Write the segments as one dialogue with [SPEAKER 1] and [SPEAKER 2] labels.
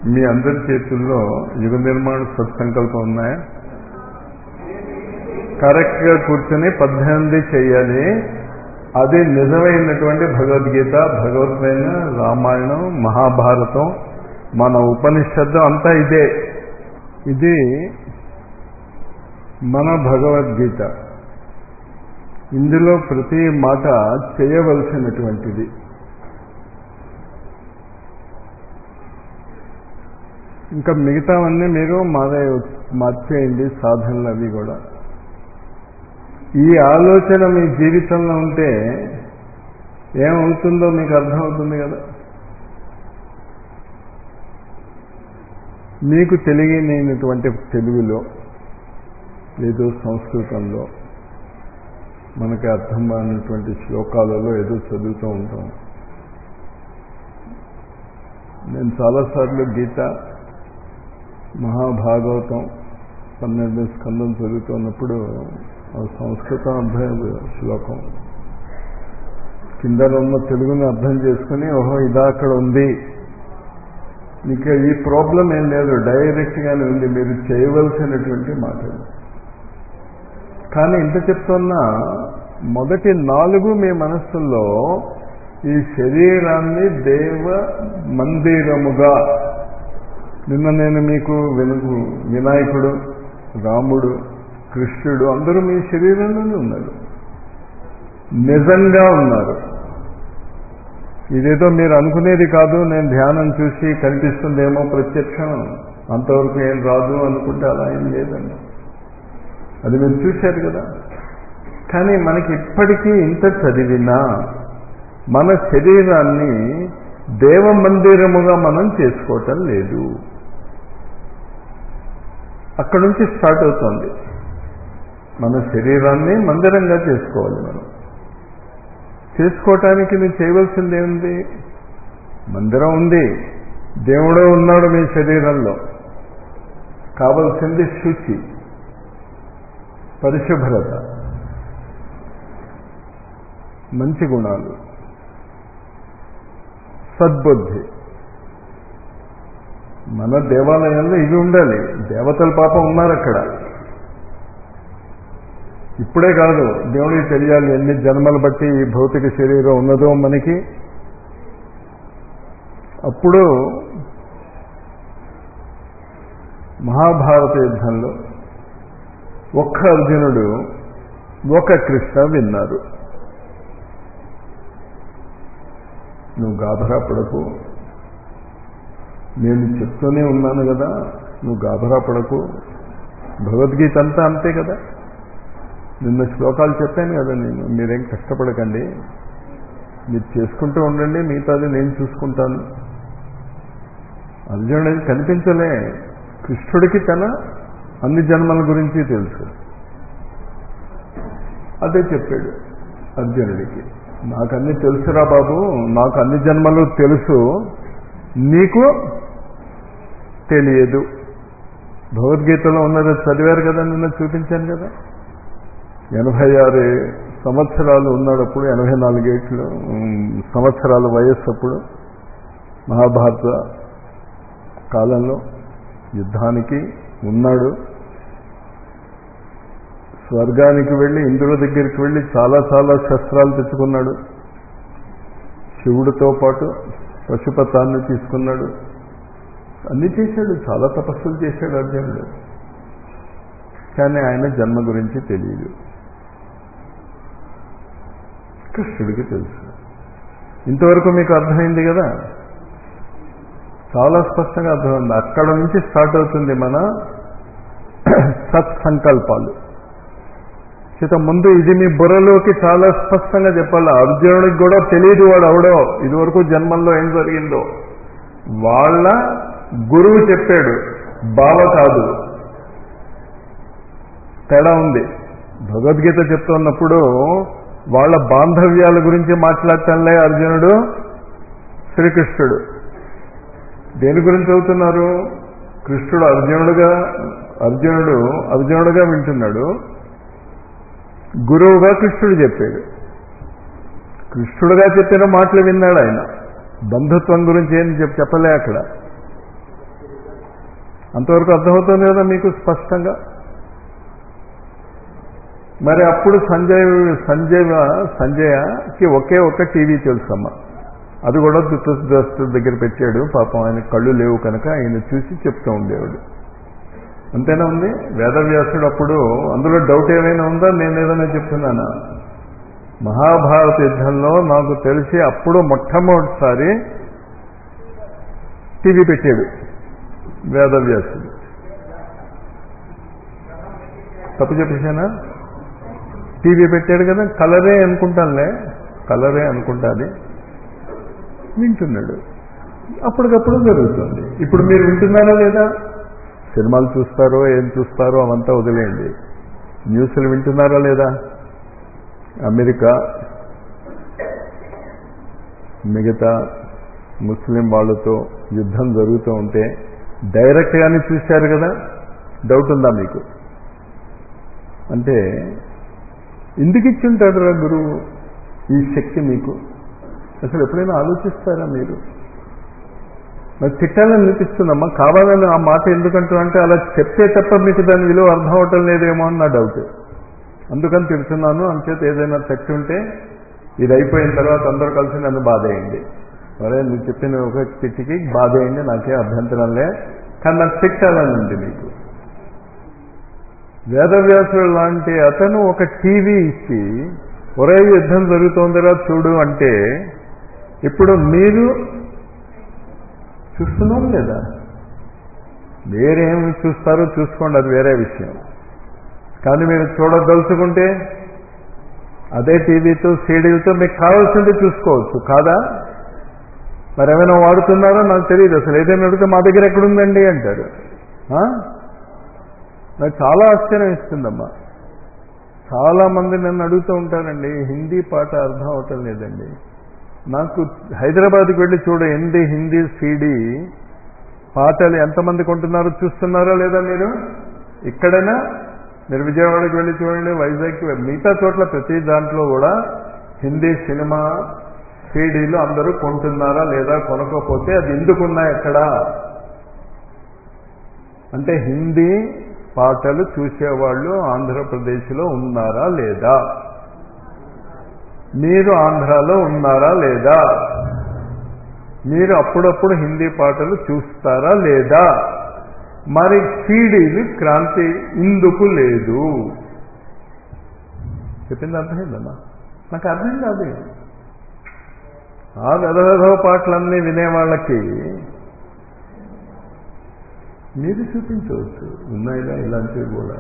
[SPEAKER 1] మీ అందరి చేతుల్లో యుగ నిర్మాణ సత్సంకల్పం ఉన్నాయా కరెక్ట్ గా కూర్చొని పద్దెనిమిది చేయాలి అది నిజమైనటువంటి భగవద్గీత భగవద్మైన రామాయణం మహాభారతం మన ఉపనిషత్తు అంతా ఇదే ఇది మన భగవద్గీత ఇందులో ప్రతి మాట చేయవలసినటువంటిది ఇంకా మిగతావన్నీ మీరు మాదే మార్చేయండి సాధనలు అవి కూడా ఈ ఆలోచన మీ జీవితంలో ఉంటే ఏమవుతుందో మీకు అర్థమవుతుంది కదా మీకు తెలియనటువంటి తెలుగులో ఏదో సంస్కృతంలో మనకి అర్థం కానటువంటి శ్లోకాలలో ఏదో చదువుతూ ఉంటాం నేను చాలాసార్లు గీత మహాభాగవతం పన్నెండు స్కందం చదువుతున్నప్పుడు ఆ సంస్కృతం అర్థం శ్లోకం కింద ఉన్న తెలుగుని అర్థం చేసుకుని ఓహో ఇదా అక్కడ ఉంది మీకు ఈ ప్రాబ్లం ఏం లేదు డైరెక్ట్గానే ఉంది మీరు చేయవలసినటువంటి మాటలు కానీ ఇంత చెప్తున్నా మొదటి నాలుగు మీ మనస్సుల్లో ఈ శరీరాన్ని దేవ మందిరముగా నిన్న నేను మీకు వెనుగు వినాయకుడు రాముడు కృష్ణుడు అందరూ మీ శరీరంలోనే ఉన్నారు నిజంగా ఉన్నారు ఇదేదో మీరు అనుకునేది కాదు నేను ధ్యానం చూసి కనిపిస్తుందేమో ప్రత్యక్షం అంతవరకు ఏం రాదు అనుకుంటే అలా ఏం లేదండి అది మీరు చూశారు కదా కానీ మనకి ఇప్పటికీ ఇంత చదివినా మన శరీరాన్ని దేవ మందిరముగా మనం చేసుకోవటం లేదు అక్కడ నుంచి స్టార్ట్ అవుతుంది మన శరీరాన్ని మందిరంగా చేసుకోవాలి మనం చేసుకోవటానికి నువ్వు చేయవలసింది ఏముంది మందిరం ఉంది దేవుడు ఉన్నాడు మీ శరీరంలో కావలసింది శుచి పరిశుభ్రత మంచి గుణాలు సద్బుద్ధి మన దేవాలయంలో ఇవి ఉండాలి దేవతల పాపం ఉన్నారు అక్కడ ఇప్పుడే కాదు దేవుడికి తెలియాలి ఎన్ని జన్మలు బట్టి ఈ భౌతిక శరీరం ఉన్నదో మనకి అప్పుడు మహాభారత యుద్ధంలో ఒక్క అర్జునుడు ఒక కృష్ణ విన్నారు నువ్వు గాభరా పడకు నేను చెప్తూనే ఉన్నాను కదా నువ్వు గాభరా పడకు భగవద్గీత అంతా అంతే కదా నిన్న శ్లోకాలు చెప్పాను కదా నేను మీరేం కష్టపడకండి మీరు చేసుకుంటూ ఉండండి మిగతాది నేను చూసుకుంటాను అర్జునుడికి కనిపించలే కృష్ణుడికి తన అన్ని జన్మల గురించి తెలుసు అదే చెప్పాడు అర్జునుడికి నాకు అన్ని తెలుసురా బాబు నాకు అన్ని జన్మలు తెలుసు నీకు తెలియదు భగవద్గీతలో ఉన్నది చదివారు కదా నిన్న చూపించాను కదా ఎనభై ఆరు సంవత్సరాలు ఉన్నాడప్పుడు ఎనభై నాలుగేట్లు సంవత్సరాల వయస్సు అప్పుడు మహాభారత కాలంలో యుద్ధానికి ఉన్నాడు స్వర్గానికి వెళ్ళి ఇంద్రుల దగ్గరికి వెళ్ళి చాలా చాలా శస్త్రాలు తెచ్చుకున్నాడు శివుడితో పాటు పశుపతాన్ని తీసుకున్నాడు అన్ని చేశాడు చాలా తపస్సులు చేశాడు అర్జునుడు కానీ ఆయన జన్మ గురించి తెలియదు కృష్ణుడికి తెలుసు ఇంతవరకు మీకు అర్థమైంది కదా చాలా స్పష్టంగా అర్థమైంది అక్కడ నుంచి స్టార్ట్ అవుతుంది మన సత్సంకల్పాలు చేత ముందు ఇది మీ బుర్రలోకి చాలా స్పష్టంగా చెప్పాలి అర్జునుడికి కూడా తెలియదు వాడు అవడో ఇదివరకు జన్మల్లో ఏం జరిగిందో వాళ్ళ గురువు చెప్పాడు బావ కాదు తేడా ఉంది భగవద్గీత చెప్తున్నప్పుడు వాళ్ళ బాంధవ్యాల గురించి మాట్లాడటంలే అర్జునుడు శ్రీకృష్ణుడు దేని గురించి అవుతున్నారు కృష్ణుడు అర్జునుడుగా అర్జునుడు అర్జునుడుగా వింటున్నాడు గురువుగా కృష్ణుడు చెప్పాడు కృష్ణుడుగా చెప్పిన మాటలు విన్నాడు ఆయన బంధుత్వం గురించి ఏం చెప్పలే అక్కడ అంతవరకు అర్థమవుతుంది కదా మీకు స్పష్టంగా మరి అప్పుడు సంజయ్ సంజయ్ సంజయ్కి ఒకే ఒక్క టీవీ తెలుసమ్మా అది కూడా దురదృష్ట దగ్గర పెట్టాడు పాపం ఆయన కళ్ళు లేవు కనుక ఆయన చూసి చెప్తూ ఉండేవాడు అంతేనా ఉంది వేదవ్యాసుడు అప్పుడు అందులో డౌట్ ఏమైనా ఉందా నేను ఏదైనా చెప్తున్నానా మహాభారత యుద్ధంలో నాకు తెలిసి అప్పుడు మొట్టమొదటిసారి టీవీ పెట్టాడు వేదవ్యాసుడు తప్పు చెప్పేశానా టీవీ పెట్టాడు కదా కలరే అనుకుంటానులే కలరే అనుకుంటాది వింటున్నాడు అప్పటికప్పుడు జరుగుతుంది ఇప్పుడు మీరు వింటున్నారా లేదా సినిమాలు చూస్తారో ఏం చూస్తారో అవంతా వదిలేయండి న్యూస్లు వింటున్నారా లేదా అమెరికా మిగతా ముస్లిం వాళ్ళతో యుద్ధం జరుగుతూ ఉంటే డైరెక్ట్గానే చూశారు కదా డౌట్ ఉందా మీకు అంటే ఎందుకు ఇచ్చుంటాడు రా గురువు ఈ శక్తి మీకు అసలు ఎప్పుడైనా ఆలోచిస్తారా మీరు నాకు తిట్టాలని అనిపిస్తుందమ్మా కావాలని ఆ మాట ఎందుకంటూ అంటే అలా చెప్తే తప్ప మీకు దాని విలువ అర్థం అవటం లేదేమో అని నా డౌట్ అందుకని తిడుతున్నాను అంచేత ఏదైనా శక్తి ఉంటే ఇది అయిపోయిన తర్వాత అందరూ కలిసి నన్ను బాధేయండి మరే నువ్వు చెప్పిన ఒక తిట్టికి బాధేయండి నాకే అభ్యంతరం లే కానీ నాకు తిట్టాలని ఉంది మీకు వేదవ్యాసుడు లాంటి అతను ఒక టీవీ ఇచ్చి ఒరే యుద్ధం జరుగుతోందిరా చూడు అంటే ఇప్పుడు మీరు చూస్తున్నాం లేదా వేరేమి చూస్తారో చూసుకోండి అది వేరే విషయం కానీ మీరు చూడదలుచుకుంటే అదే టీవీతో సీడీలతో మీకు కావాల్సింది చూసుకోవచ్చు కాదా మరి ఏమైనా వాడుతున్నారో నాకు తెలియదు అసలు ఏదైనా అడిగితే మా దగ్గర ఎక్కడుందండి అంటారు నాకు చాలా ఆశ్చర్యం ఇస్తుందమ్మా చాలా మంది నన్ను అడుగుతూ ఉంటారండి హిందీ పాట అర్థం అవటం లేదండి నాకు హైదరాబాద్కి వెళ్ళి చూడ ఎండి హిందీ సీడీ పాటలు ఎంతమంది కొంటున్నారో చూస్తున్నారో లేదా మీరు ఇక్కడైనా మీరు విజయవాడకి వెళ్ళి చూడండి వైజాగ్కి మిగతా చోట్ల ప్రతి దాంట్లో కూడా హిందీ సినిమా సీడీలు అందరూ కొంటున్నారా లేదా కొనకపోతే అది ఎందుకున్నాయి ఎక్కడ అంటే హిందీ పాటలు చూసేవాళ్ళు ఆంధ్రప్రదేశ్లో ఉన్నారా లేదా మీరు ఆంధ్రాలో ఉన్నారా లేదా మీరు అప్పుడప్పుడు హిందీ పాటలు చూస్తారా లేదా మరి సీడీలు క్రాంతి ఇందుకు లేదు చెప్పింది అర్థమైందమ్మా నాకు అర్థం కాదు ఆ వెధవెధవ పాటలన్నీ వినేవాళ్ళకి మీరు చూపించవచ్చు ఉన్నాయిగా ఇలాంటివి కూడా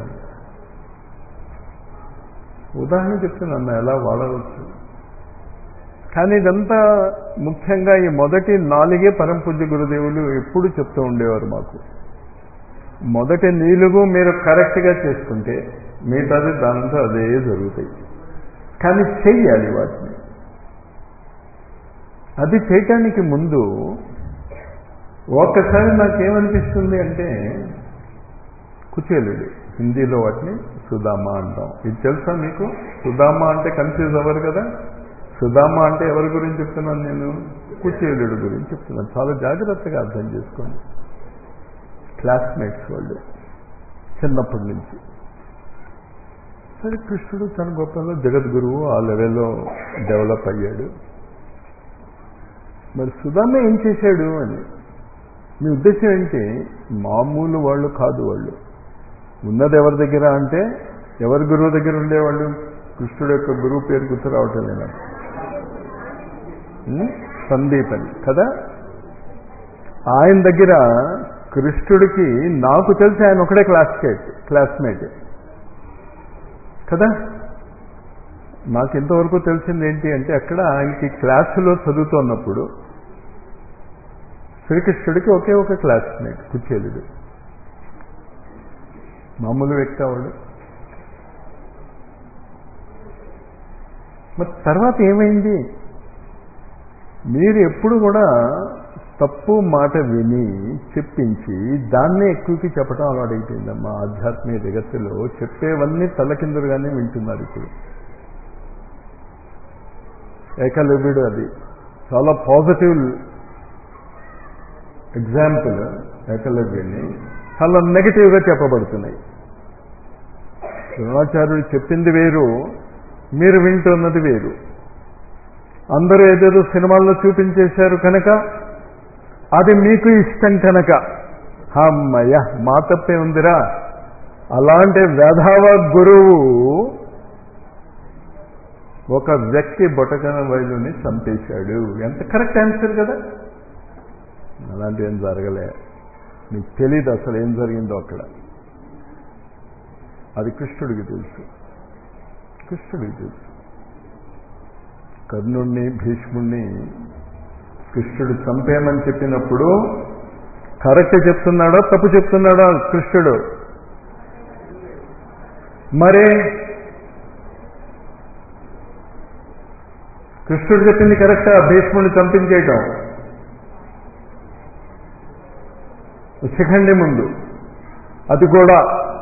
[SPEAKER 1] ఉదాహరణ చెప్తున్నాను ఎలా వాడవచ్చు కానీ ఇదంతా ముఖ్యంగా ఈ మొదటి నాలుగే పరంపూజ్య గురుదేవులు ఎప్పుడు చెప్తూ ఉండేవారు మాకు మొదటి నీలుగు మీరు కరెక్ట్గా చేసుకుంటే మిగతాది దాంతో అదే జరుగుతాయి కానీ చెయ్యాలి వాటిని అది చేయటానికి ముందు ఒక్కసారి నాకేమనిపిస్తుంది అంటే కుచేలుడు హిందీలో వాటిని సుధామ అంటాం ఇది తెలుసా మీకు సుధామ అంటే కన్ఫ్యూజ్ అవ్వరు కదా సుధామ అంటే ఎవరి గురించి చెప్తున్నాను నేను కుచేలుడు గురించి చెప్తున్నాను చాలా జాగ్రత్తగా అర్థం చేసుకోండి క్లాస్మేట్స్ వాళ్ళు చిన్నప్పటి నుంచి సరే కృష్ణుడు తన గొప్పలో జగద్గురువు ఆ లెవెల్లో డెవలప్ అయ్యాడు మరి సుధామ ఏం చేశాడు అని మీ ఉద్దేశం ఏంటి మామూలు వాళ్ళు కాదు వాళ్ళు ఉన్నది ఎవరి దగ్గర అంటే ఎవరి గురువు దగ్గర ఉండేవాళ్ళు కృష్ణుడు యొక్క గురువు పేరు గుర్తు రావటం లేదా సందీపని కదా ఆయన దగ్గర కృష్ణుడికి నాకు తెలిసి ఆయన ఒకడే క్లాస్మేట్ క్లాస్మేట్ కదా నాకు ఇంతవరకు తెలిసింది ఏంటి అంటే అక్కడ ఆయనకి క్లాసులో చదువుతున్నప్పుడు శ్రీకృష్ణుడికి ఒకే ఒక క్లాస్మేట్ కుచేలుడు మామూలు వ్యక్తి అవడు మరి తర్వాత ఏమైంది మీరు ఎప్పుడు కూడా తప్పు మాట విని చెప్పించి దాన్నే ఎక్కువకి చెప్పడం అలవాడైపోయిందమ్మా ఆధ్యాత్మిక జగత్తులో చెప్పేవన్నీ తలకిందులుగానే వింటున్నారు ఇప్పుడు ఏకలవ్యుడు అది చాలా పాజిటివ్ ఎగ్జాంపుల్ ఏకలవ్యుడిని చాలా నెగటివ్గా చెప్పబడుతున్నాయి ద్రోణాచార్యుడు చెప్పింది వేరు మీరు వింటున్నది వేరు అందరూ ఏదేదో సినిమాల్లో చూపించేశారు కనుక అది మీకు ఇష్టం కనుక అమ్మయ్య మా తప్పే ఉందిరా అలాంటి వేధావ గురువు ఒక వ్యక్తి బొటకన వైలుని చంపేశాడు ఎంత కరెక్ట్ ఆన్సర్ కదా అలాంటివి ఏం జరగలే నీకు తెలీదు అసలు ఏం జరిగిందో అక్కడ అది కృష్ణుడికి తెలుసు కృష్ణుడికి తెలుసు కర్ణుణ్ణి భీష్ముణ్ణి కృష్ణుడు చంపేయమని చెప్పినప్పుడు కరెక్ట్ చెప్తున్నాడో తప్పు చెప్తున్నాడో కృష్ణుడు మరే కృష్ణుడు చెప్పింది కరెక్టా భీష్ముడిని చంపించేయటం శిఖండి ముందు అది కూడా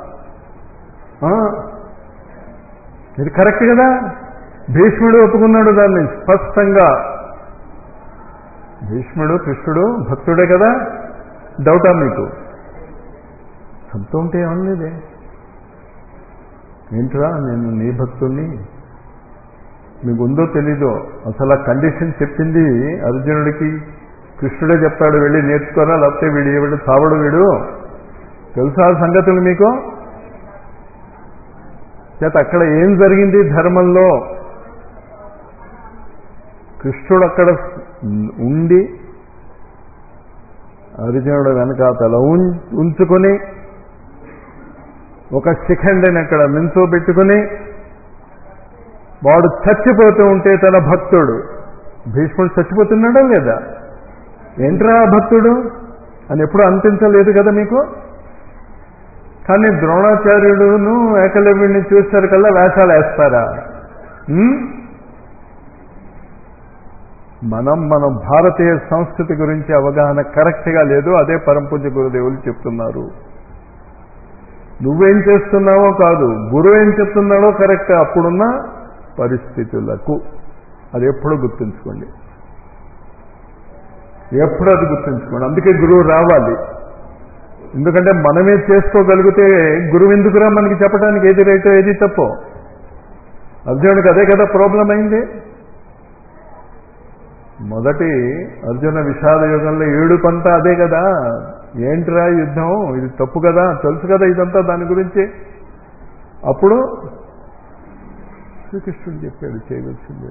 [SPEAKER 1] ఇది కరెక్ట్ కదా భీష్ముడు ఒప్పుకున్నాడు దాన్ని స్పష్టంగా భీష్ముడు కృష్ణుడు భక్తుడే కదా డౌటా మీకు చంపుతూ ఉంటే ఏమన్నదే ఏంట్రా నేను నీ భక్తుణ్ణి మీకు ఉందో తెలీదో అసలు ఆ కండిషన్ చెప్పింది అర్జునుడికి కృష్ణుడే చెప్తాడు వెళ్ళి నేర్చుకోరా లేకపోతే వీడు వీడు చావడు వీడు తెలుసా సంగతులు మీకు చేత అక్కడ ఏం జరిగింది ధర్మంలో కృష్ణుడు అక్కడ ఉండి అర్జునుడు వెనకాతల ఉంచుకొని ఒక శిఖండిని అక్కడ మించో పెట్టుకుని వాడు చచ్చిపోతూ ఉంటే తన భక్తుడు భీష్ముడు చచ్చిపోతున్నాడా లేదా ఏంట్రా భక్తుడు అని ఎప్పుడు అనిపించలేదు కదా మీకు కానీ ద్రోణాచార్యుడును ఏకలవ్యుడిని చూస్తారు కల్లా వేషాలు వేస్తారా మనం మన భారతీయ సంస్కృతి గురించి అవగాహన కరెక్ట్గా లేదు అదే పరంపూజ గురుదేవులు చెప్తున్నారు నువ్వేం చేస్తున్నావో కాదు గురువు ఏం చెప్తున్నాడో కరెక్ట్ అప్పుడున్న పరిస్థితులకు అది ఎప్పుడూ గుర్తుంచుకోండి ఎప్పుడు అది గుర్తుంచుకోండి అందుకే గురువు రావాలి ఎందుకంటే మనమే చేసుకోగలిగితే గురువు ఎందుకురా మనకి చెప్పడానికి ఏది రైటో ఏది తప్పో అర్జునుడికి అదే కదా ప్రాబ్లం అయింది మొదటి అర్జున విషాద యుగంలో ఏడు పంత అదే కదా ఏంట్రా యుద్ధం ఇది తప్పు కదా తెలుసు కదా ఇదంతా దాని గురించి అప్పుడు శ్రీకృష్ణుడు చెప్పాడు చేయవలసింది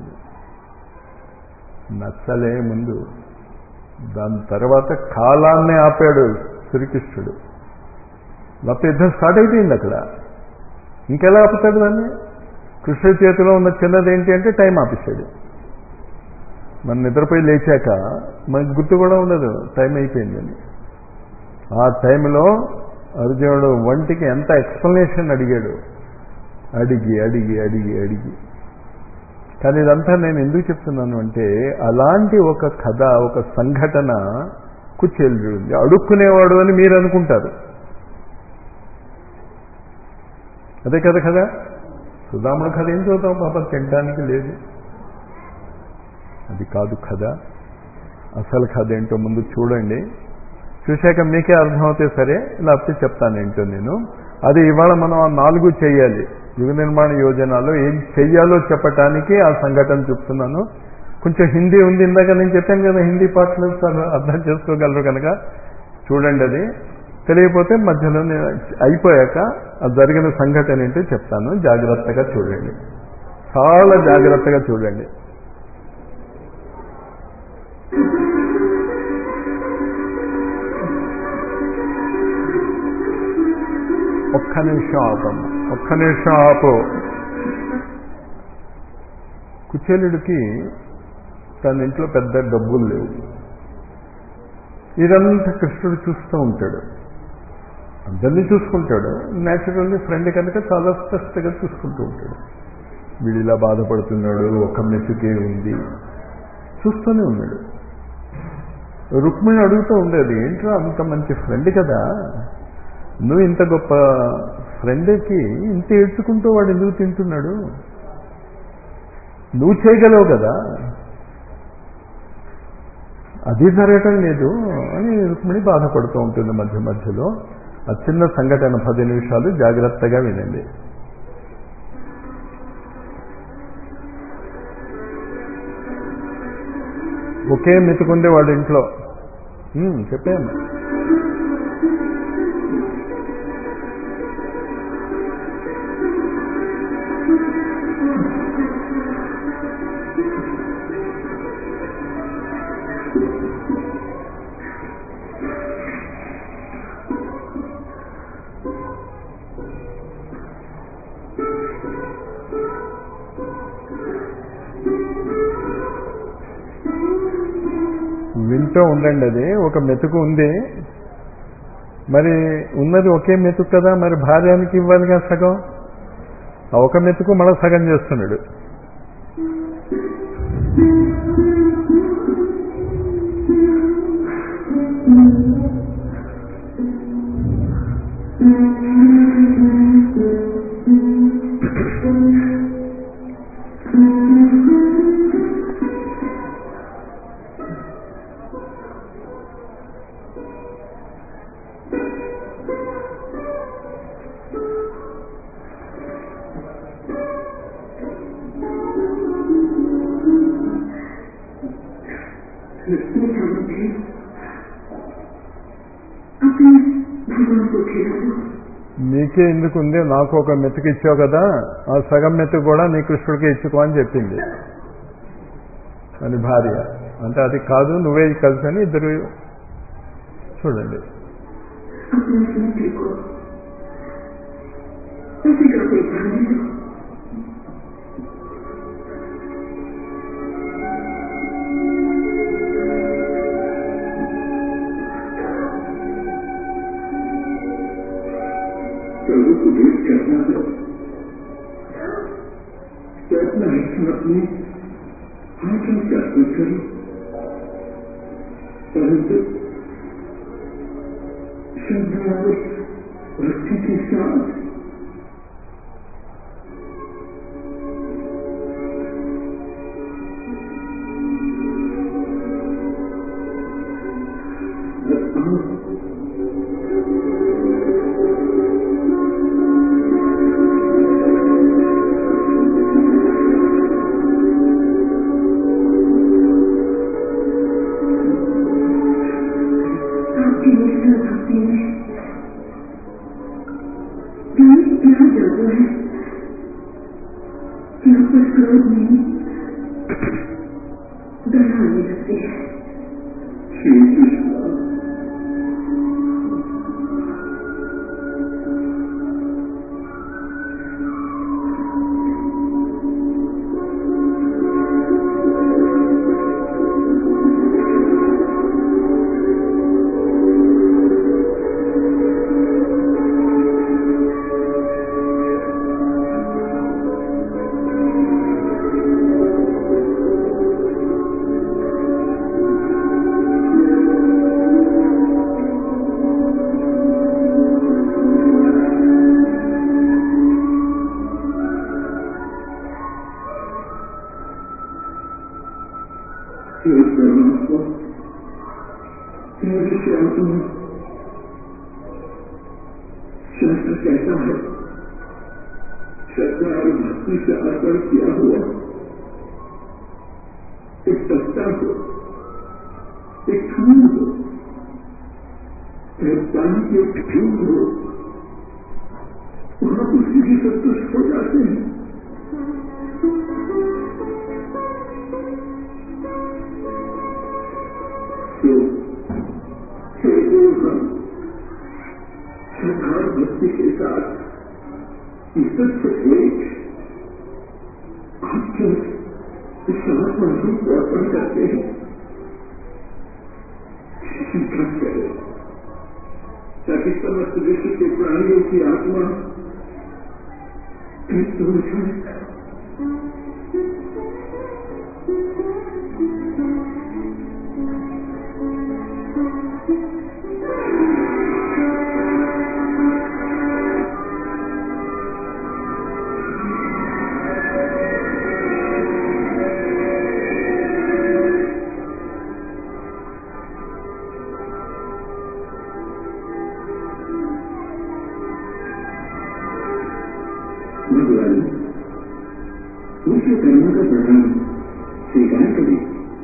[SPEAKER 1] నచ్చలే ముందు దాని తర్వాత కాలాన్ని ఆపాడు శ్రీకృష్ణుడు లేకపోతే యుద్ధం స్టార్ట్ అయిపోయింది అక్కడ ఇంకెలా ఆపుతాడు దాన్ని కృష్ణుడి చేతిలో ఉన్న చిన్నది ఏంటి అంటే టైం ఆపేశాడు మన నిద్రపోయి లేచాక మనకు గుర్తు కూడా ఉండదు టైం అయిపోయిందని ఆ టైంలో అర్జునుడు వంటికి ఎంత ఎక్స్ప్లెనేషన్ అడిగాడు అడిగి అడిగి అడిగి అడిగి కానీ ఇదంతా నేను ఎందుకు చెప్తున్నాను అంటే అలాంటి ఒక కథ ఒక సంఘటన కుచ్చేలుంది అడుక్కునేవాడు అని మీరు అనుకుంటారు అదే కదా కదా సుధాముడు కథ ఏం చూద్దాం పాపం తినడానికి లేదు అది కాదు కథ అసలు కథ ఏంటో ముందు చూడండి చూశాక మీకే అర్థమవుతే సరే లేకపోతే చెప్తాను ఏంటో నేను అది ఇవాళ మనం ఆ నాలుగు చేయాలి యుగ నిర్మాణ యోజనలో ఏం చెయ్యాలో చెప్పటానికి ఆ సంఘటన చెప్తున్నాను కొంచెం హిందీ ఉంది ఇందాక నేను చెప్పాను కదా హిందీ పాటలు అర్థం చేసుకోగలరు కనుక చూడండి అది తెలియకపోతే మధ్యలో నేను అయిపోయాక అది జరిగిన సంఘటన ఏంటో చెప్తాను జాగ్రత్తగా చూడండి చాలా జాగ్రత్తగా చూడండి ఒక్క నిమిషం ఆపమ్మ ఒక్క నిమిషం ఆపు కుచేలుడికి తన ఇంట్లో పెద్ద డబ్బులు లేవు ఇదంతా కృష్ణుడు చూస్తూ ఉంటాడు అందరినీ చూసుకుంటాడు న్యాచురల్లీ ఫ్రెండ్ కనుక చాలా స్పష్టంగా చూసుకుంటూ ఉంటాడు వీడు ఇలా బాధపడుతున్నాడు ఒక మెతుకే ఉంది చూస్తూనే ఉన్నాడు రుక్మిణి అడుగుతూ ఉండేది ఏంట్రా అంత మంచి ఫ్రెండ్ కదా నువ్వు ఇంత గొప్ప ఫ్రెండ్కి ఇంత ఏడ్చుకుంటూ వాడు ఎందుకు తింటున్నాడు నువ్వు చేయగలవు కదా అది జరగటం లేదు అని రుక్మిణి బాధపడుతూ ఉంటుంది మధ్య మధ్యలో ఆ చిన్న సంఘటన పది నిమిషాలు జాగ్రత్తగా వినండి ఒకే మెతుకుండే వాడు ఇంట్లో ఉమ్, చెప్పాను వింటూ ఉండండి అది ఒక మెతుకు ఉంది మరి ఉన్నది ఒకే మెతుకు కదా మరి భార్యానికి ఇవ్వాలిగా సగం ఆ ఒక మెతుకు మళ్ళీ సగం చేస్తున్నాడు
[SPEAKER 2] लक्ष्मी सावंत है अपने भगवान को खिला दो
[SPEAKER 1] నీకే ఎందుకు ఉంది నాకు ఒక మెతుకు ఇచ్చావు కదా ఆ సగం మెతుకు కూడా నీ కృష్ణుడికి ఇచ్చుకో అని చెప్పింది అని భార్య అంటే అది కాదు నువ్వే కలిసి అని ఇద్దరు చూడండి
[SPEAKER 2] अपने स्मृति को उसी का कोई ध्यान दो प्रभु को भेद करना है तो अपना हिस्सा अपने हाथों से अर्पण करो परंतु श्रद्धा और भक्ति के साथ आपकी निष्ठा भक्ति में धन क्या जादू है यहाँ पर क्रोध नहीं दया आने लगती है श्री कृष्ण हे परमात्मा मेरी आत्मा शास्त्र कहता है श्रद्धा और भक्ति से अर्पण किया हुआ एक पत्ता हो एक फूल हो एक पानी की एक फूल हो वहां उसी की संतुष्ट हो जाते हैं तो हे देव हम श्रद्धा और भक्ति के साथ ईश्वर से एक आपके इस आत्मा रूप को अर्पण करते हैं स्वीकार करें ताकि समस्त विश्व के प्राणियों की आत्मा तृप्त हो जाए भगवान विश्वकर्मा का प्रणाम स्वीकार करें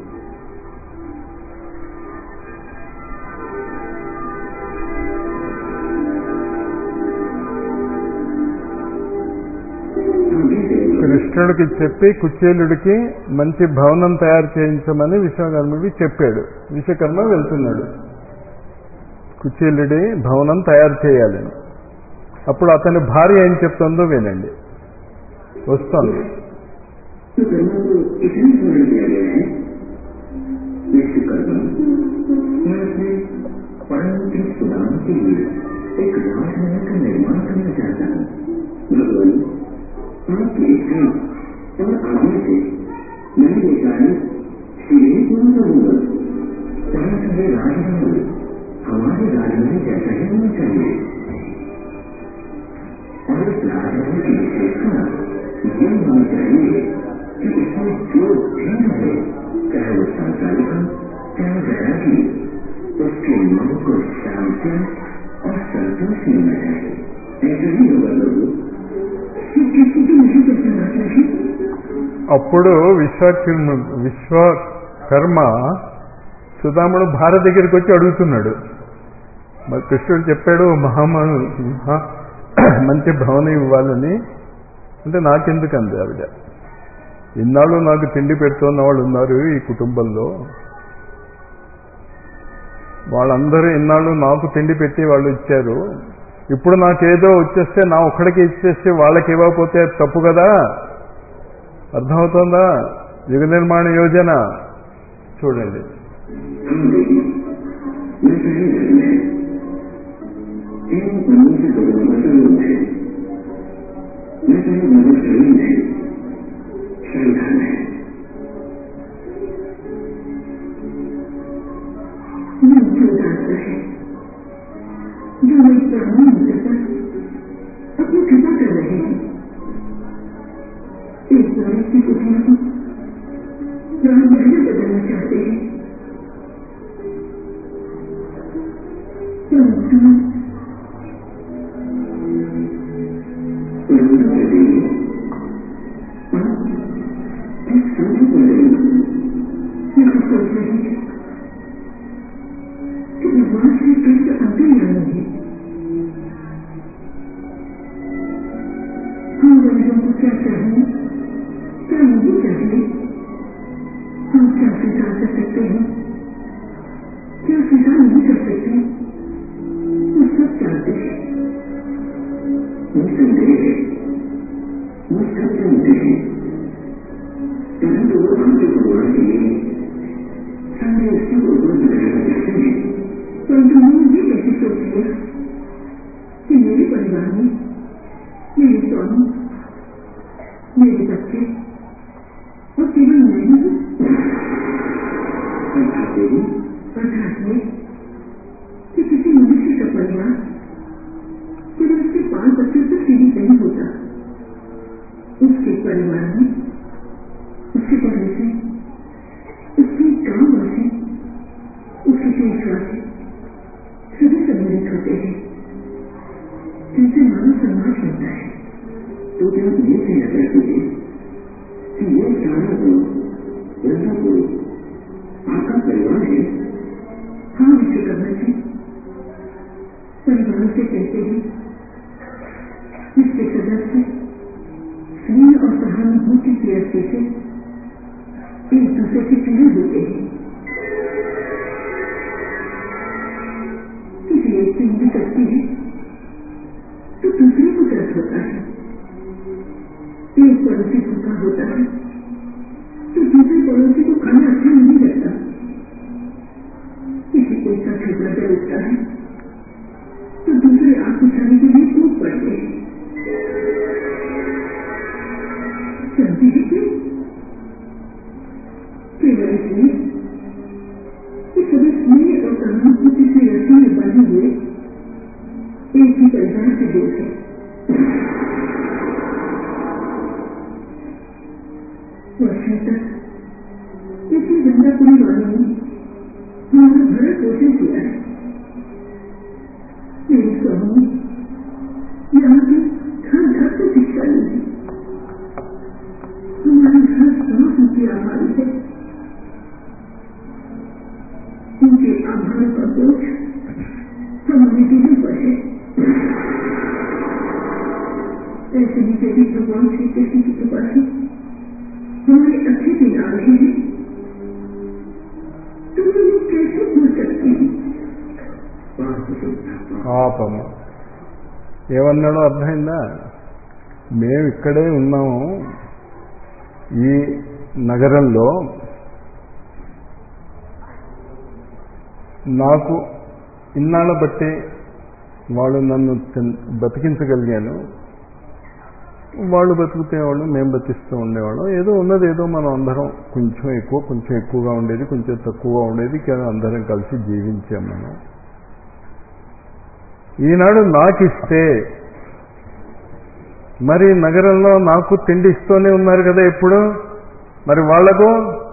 [SPEAKER 2] आगे से
[SPEAKER 1] కృష్ణుడికి చెప్పి కుచేలుడికి మంచి భవనం తయారు చేయించమని విశ్వకర్మకి చెప్పాడు విశ్వకర్మ వెళ్తున్నాడు కుచేలుడి భవనం తయారు చేయాలని అప్పుడు అతని భార్య ఏం చెప్తుందో వినండి వస్తోంది
[SPEAKER 2] विश्वकर्मा को इसलिए स्मरण किया गया है विश्वकर्मा मैं अपने परम के सुदाम के लिए एक राजमहल का निर्माण करना चाहता हूँ भगवान आपकी इच्छा और आगे से मैं ये कार्य शीघ्र पूर्ण करूंगा परंतु ये राजमहल हमारे राजमहल जैसा ही होना चाहिए और इस राजमहल की विशेषता ये होनी चाहिए कि इसमें जो भी रहे चाहे वो संसारिक हो चाहे वैरागी उसके मन को शांति और संतोष मिलना चाहिए ऐसा ही होगा प्रभु कि किसी को नहीं पहचाना चाहिए
[SPEAKER 1] అప్పుడు విశ్వకర్మ విశ్వకర్మ సుధాముడు భార్య దగ్గరికి వచ్చి అడుగుతున్నాడు మరి కృష్ణుడు చెప్పాడు మహామ మహా మంచి భవనం ఇవ్వాలని అంటే నాకెందుకు అంది ఆవిడ ఇన్నాళ్ళు నాకు తిండి పెడుతున్న వాళ్ళు ఉన్నారు ఈ కుటుంబంలో వాళ్ళందరూ ఇన్నాళ్ళు నాకు తిండి పెట్టి వాళ్ళు ఇచ్చారు ఇప్పుడు నాకేదో వచ్చేస్తే నా ఒక్కడికి ఇచ్చేస్తే వాళ్ళకి ఇవ్వకపోతే తప్పు కదా అర్థమవుతోందా యుగ నిర్మాణ యోజన చూడండి
[SPEAKER 2] हम देखिए मैं पहले घर में इन मनों से भगवान लोग थे मैं पहले मदर शरीर में श्रद्धा में
[SPEAKER 3] ये जो दाता है जो मैं ब्राह्मण होने पर अपनी कृपा कर रहे हैं एक बार की कुटिया को राममहल बदलना चाहते हैं परंतु
[SPEAKER 2] परंतु यदि आप इस समय पर
[SPEAKER 3] मैं तो सोच रही थी कि भगवान श्री कृष्ण अंतर्यामी है हम गरीबों को क्या चाहिए क्या नहीं चाहिए हम क्या स्वीकार कर सकते हैं क्या स्वीकार नहीं कर सकते वो सब चाहते हैं
[SPEAKER 2] निसंदेह है वो सब जानते हैं परंतु वो हमसे भगवान के लिए सारे इसको उपलब्ध कराना चाहते हैं
[SPEAKER 3] परंतु मैंने ये कैसे सोच लिया कि मेरे परिवार में मेरे स्वामी मेरे बच्चे और केवल मैं ही हूँ
[SPEAKER 2] अर्थात देवी
[SPEAKER 3] अर्थात ये कि किसी मनुष्य का परिवार केवल उसके पांच बच्चों से सीमित नहीं होता उसके परिवार में उसके पड़ोसी उसके गांववासी उसके देशवासी सभी सम्मिलित होते हैं जिनसे मानव समाज बनता है
[SPEAKER 2] तो क्या आप ये कहना चाहते हैं कि ये सारा लोग ऐसा कोई आपका परिवार है
[SPEAKER 3] हाँ विश्वकर्मा जी परिवार से कहते हैं जिसके सदस्य स्नेह और सहानुभूति की दृष्टि से एक दूसरे से जुड़े होते हैं किसी एक की उंगली कटती है तो दूसरे को दर्द होता है एक पड़ोसी भूखा होता है तो दूसरे पड़ोसी को खाना अच्छा नहीं लगता किसी कोई का झगड़ा जल उठता है तो दूसरे आग बुझाने के लिए कूद पड़ते हैं समझे हैं कि केवल इसलिए कि सभी स्नेह और सहानुभूति से रस्सी में बंधे हुए एक ही परिवार के लोग हैं वर्षों तक इसी गंगापुरी वालों ने हमारा भरण पोषण किया है मेरे स्वामी ने यहाँ की घर घर से शिक्षा ली है भावनाओं का बोझ हमारे दिलों पर है ऐसे में यदि भगवान श्री कृष्ण की कृपा से हमारे अच्छे दिन आ रहे हैं तो मैं ये कैसे भूल सकती हूँ
[SPEAKER 2] पाप शुद्ध
[SPEAKER 1] పాపము ఏమన్నాడో అర్థమైందా మేము ఇక్కడే ఉన్నాము ఈ నగరంలో నాకు ఇన్నాళ్ళ బట్టి వాళ్ళు నన్ను తిన్- బతికించగలిగాను వాళ్ళు బతుకుతేవాళ్ళు మేము బతిస్తూ ఉండేవాళ్ళం ఏదో ఉన్నది ఏదో మనం అందరం కొంచెం ఎక్కువ కొంచెం ఎక్కువగా ఉండేది కొంచెం తక్కువగా ఉండేది కానీ అందరం కలిసి జీవించాం మనం ఈనాడు నాకు ఇస్తే మరి నగరంలో నాకు తిండి ఇస్తూనే ఉన్నారు కదా ఎప్పుడు మరి వాళ్లకు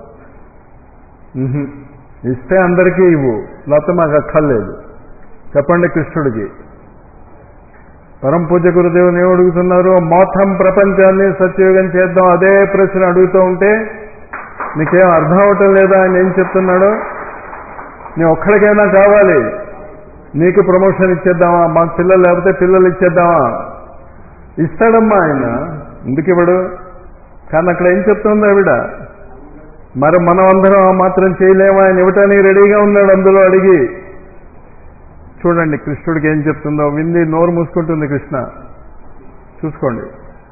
[SPEAKER 1] ఉహుం. ఇస్తే అందరికీ ఇవ్వు లేకపోతే మాకు అక్కర్లేదు చెప్పండి కృష్ణుడికి పరమ పూజ గురుదేవుని ఏం అడుగుతున్నారు మొత్తం ప్రపంచాన్ని సత్యయోగం చేద్దాం అదే ప్రశ్న అడుగుతూ ఉంటే నీకేం అర్థం అవటం లేదా ఆయన ఏం చెప్తున్నాడు నీ ఒక్కడికైనా కావాలి నీకు ప్రమోషన్ ఇచ్చేద్దామా మాకు పిల్లలు లేకపోతే పిల్లలు ఇచ్చేద్దామా ఇస్తాడమ్మా ఆయన ఎందుకు ఇవ్వడు కానీ అక్కడ ఏం చెప్తుంది ఆవిడ మరి మనం అందరం ఆ మాత్రం చేయలేమా ఆయన ఇవ్వటానికి రెడీగా ఉన్నాడు అందులో అడిగి చూడండి కృష్ణుడికి ఏం చెప్తుందో వింది నోరు మూసుకుంటుంది కృష్ణ చూసుకోండి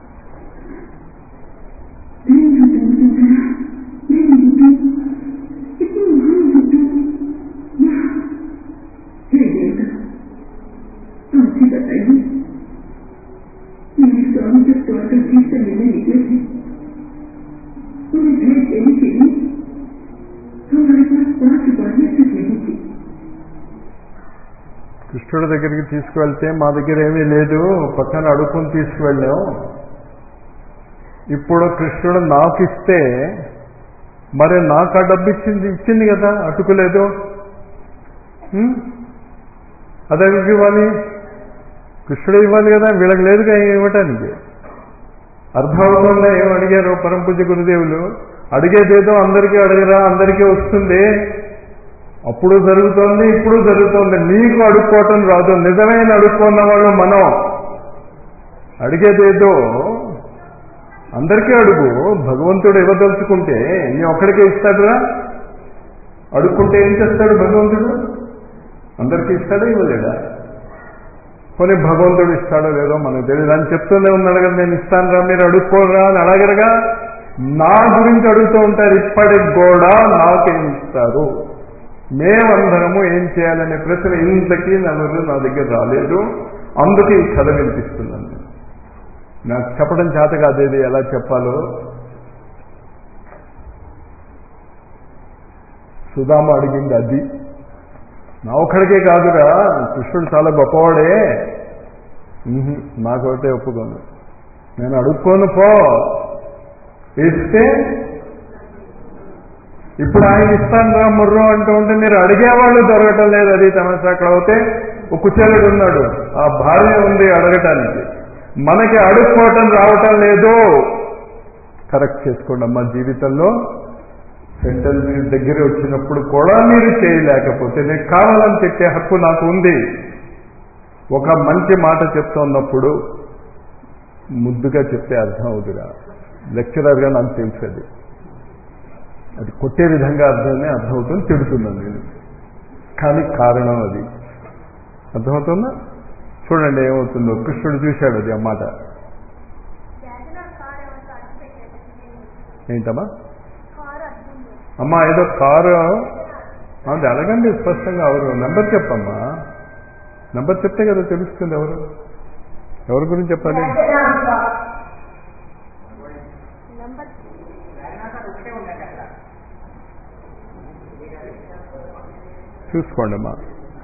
[SPEAKER 3] नहीं हटूं सुंदरा नहीं हटूं इतनी नहीं हटूं यहाँ हे देवता आप ही बताइए मेरे स्वामी जब द्वारकाधीश से मिलने निकले थे उन्हें भेंट देने के लिए हमारे पास पांच उपाधियां तक नहीं थी
[SPEAKER 1] కృష్ణుడి దగ్గరికి తీసుకువెళ్తే మా దగ్గర ఏమీ లేదు పక్కన అడుక్కుని తీసుకువెళ్ళాం ఇప్పుడు కృష్ణుడు నాకు ఇస్తే మరి నాకు ఆ డబ్బు ఇచ్చింది ఇచ్చింది కదా అటుకులేదు హ్మ్? అది ఎవరికి ఇవ్వాలి కృష్ణుడు ఇవ్వాలి కదా వీళ్ళకి లేదుగా ఏం ఇవ్వటానికి అర్థమవుతుందా ఏం అడిగారు పరమ పూజ్య గురుదేవులు అడిగేదేదో అందరికీ అడగరా అందరికీ వస్తుంది అప్పుడు జరుగుతోంది ఇప్పుడు జరుగుతోంది నీకు అడుక్కోవటం రాదు నిజమైన అడుక్కున్న వాళ్ళు మనం అడిగేదేదో అందరికీ అడుగు భగవంతుడు ఇవ్వదలుచుకుంటే నీ ఒక్కడికే ఇస్తాడురా అడుక్కుంటే ఏం చేస్తాడు భగవంతుడు అందరికీ ఇస్తాడా ఇవ్వలేడా పోనీ భగవంతుడు ఇస్తాడో లేదో మనకు తెలియదు అని చెప్తూనే ఉన్నాడు కదా నేను ఇస్తాను రా మీరు అడుక్కోరా అని అడగరుగా నా గురించి అడుగుతూ ఉంటారు ఇప్పటికి కూడా నాకేం ఇస్తారు మేమందరము ఏం చేయాలనే ప్రశ్న ఇంతకీ నలుగురు నా దగ్గర రాలేదు అందుకే ఈ కథ వినిపిస్తున్నాను నేను. నాకు చెప్పడం చేత కాదేది ఎలా చెప్పాలో సుధామ అడిగింది అది నా ఒక్కడికే కాదురా కృష్ణుడు చాలా గొప్పవాడే ఉహు, నాకొకటే ఒప్పుకోను నేను అడుక్కోను పో ఇస్తే ఇప్పుడు ఆయన ఇస్తాను రా ముర్రో అంటూ ఉంటే మీరు అడిగేవాళ్ళు దొరకటం లేదు అది తమసా అక్కడ అవుతే ఒక కుచేలుడు ఉన్నాడు ఆ భార్య ఉంది అడగటానికి మనకి అడుక్కోవటం రావటం లేదు కరెక్ట్ చేసుకోండి అమ్మా జీవితంలో సెంట్రల్ మీరు దగ్గర వచ్చినప్పుడు కూడా మీరు చేయలేకపోతే నేను కావాలని చెప్పే హక్కు నాకు ఉంది ఒక మంచి మాట చెప్తున్నప్పుడు ముద్దుగా చెప్తే అర్థం అవుతుగా లెక్చరర్గా నాకు తెలుసు అది అది కొట్టే విధంగా అర్థమే అర్థమవుతుంది తిడుతున్నాను నేను కానీ కారణం అది అర్థమవుతుందా చూడండి ఏమవుతుందో కృష్ణుడు చూశాడు అది ఆ మాట ఏంటమ్మా అమ్మా ఏదో కారు అది అడగండి స్పష్టంగా ఎవరు నెంబర్ చెప్పమ్మా నెంబర్ చెప్తే కదా తెలుస్తుంది ఎవరు ఎవరి గురించి చెప్పాలి చూసుకోండి అమ్మా